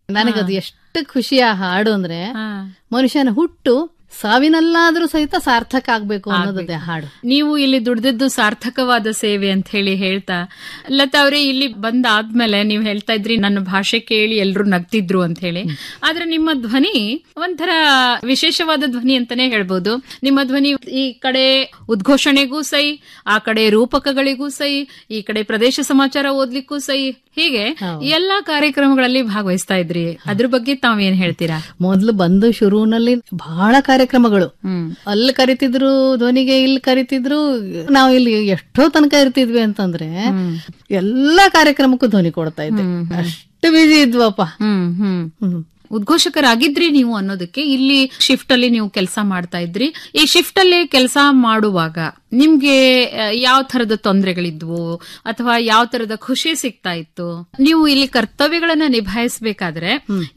ನನಗದು ಎಷ್ಟು ಖುಷಿಯ ಹಾಡು ಅಂದ್ರೆ ಹಾ. ಮನುಷ್ಯನ ಹುಟ್ಟು ಸಾವಿನಲ್ಲಾದ್ರೂ ಸಹಿತ ಸಾರ್ಥಕ ಆಗ್ಬೇಕು ಅನ್ನೋದೇ ಹಾಡು ನೀವು ಇಲ್ಲಿ ದುಡ್ದಿದ್ದು ಸಾರ್ಥಕವಾದ ಸೇವೆ ಅಂತ ಹೇಳಿ ಹೇಳ್ತಾ ಲತಾ ಅವ್ರೆ ಇಲ್ಲಿ ಬಂದಾದ್ಮೇಲೆ ನೀವು ಹೇಳ್ತಾ ಇದ್ರಿ ನನ್ನ ಭಾಷೆ ಕೇಳಿ ಎಲ್ರು ನಗ್ತಿದ್ರು ಅಂತ ಹೇಳಿ ಆದ್ರೆ ನಿಮ್ಮ ಧ್ವನಿ ಒಂಥರ ವಿಶೇಷವಾದ ಧ್ವನಿ ಅಂತಾನೆ ಹೇಳ್ಬೋದು ನಿಮ್ಮ ಧ್ವನಿ ಈ ಕಡೆ ಉದ್ಘೋಷಣೆಗೂ ಸೈ ಆ ಕಡೆ ರೂಪಕಗಳಿಗೂ ಸೈ ಈ ಕಡೆ ಪ್ರದೇಶ ಸಮಾಚಾರ ಓದ್ಲಿಕ್ಕೂ ಸೈ ಹೀಗೆ ಎಲ್ಲಾ ಕಾರ್ಯಕ್ರಮಗಳಲ್ಲಿ ಭಾಗವಹಿಸ್ತಾ ಇದ್ರಿ ಅದ್ರ ಬಗ್ಗೆ ತಾವೇನ್ ಹೇಳ್ತೀರಾ ಮೊದ್ಲು ಬಂದು ಶುರುವಿನಲ್ಲಿ ಬಹಳ ಕಾರ್ಯಕ್ರಮಗಳು ಅಲ್ಲಿ ಕರಿತಿದ್ರು ಧ್ವನಿಗೆ ಇಲ್ಲಿ ಕರಿತಿದ್ರು ನಾವು ಇಲ್ಲಿ ಎಷ್ಟೋ ತನಕ ಇರ್ತಿದ್ವಿ ಅಂತಂದ್ರೆ ಎಲ್ಲಾ ಕಾರ್ಯಕ್ರಮಕ್ಕೂ ಧ್ವನಿ ಕೊಡ್ತಾ ಇದ್ದೆ ಅಷ್ಟು ಬಿಜಿ ಇದ್ವಪ್ಪ ಹ್ಮ್ ಹ್ಮ್ ಹ್ಮ್ ಉದ್ಘೋಷಕರಾಗಿದ್ರಿ ನೀವು ಅನ್ನೋದಕ್ಕೆ ಇಲ್ಲಿ ಶಿಫ್ಟ್ ಅಲ್ಲಿ ನೀವು ಕೆಲಸ ಮಾಡ್ತಾ ಇದ್ರಿ ಈ ಶಿಫ್ಟ್ ಅಲ್ಲಿ ಕೆಲಸ ಮಾಡುವಾಗ ನಿಮ್ಗೆ ಯಾವ ತರದ ತೊಂದರೆಗಳಿದ್ವು ಅಥವಾ ಯಾವ ತರದ ಖುಷಿ ಸಿಗ್ತಾ ಇತ್ತು ನೀವು ಇಲ್ಲಿ ಕರ್ತವ್ಯಗಳನ್ನ ನಿಭಾಯಿಸಬೇಕಾದ್ರೆ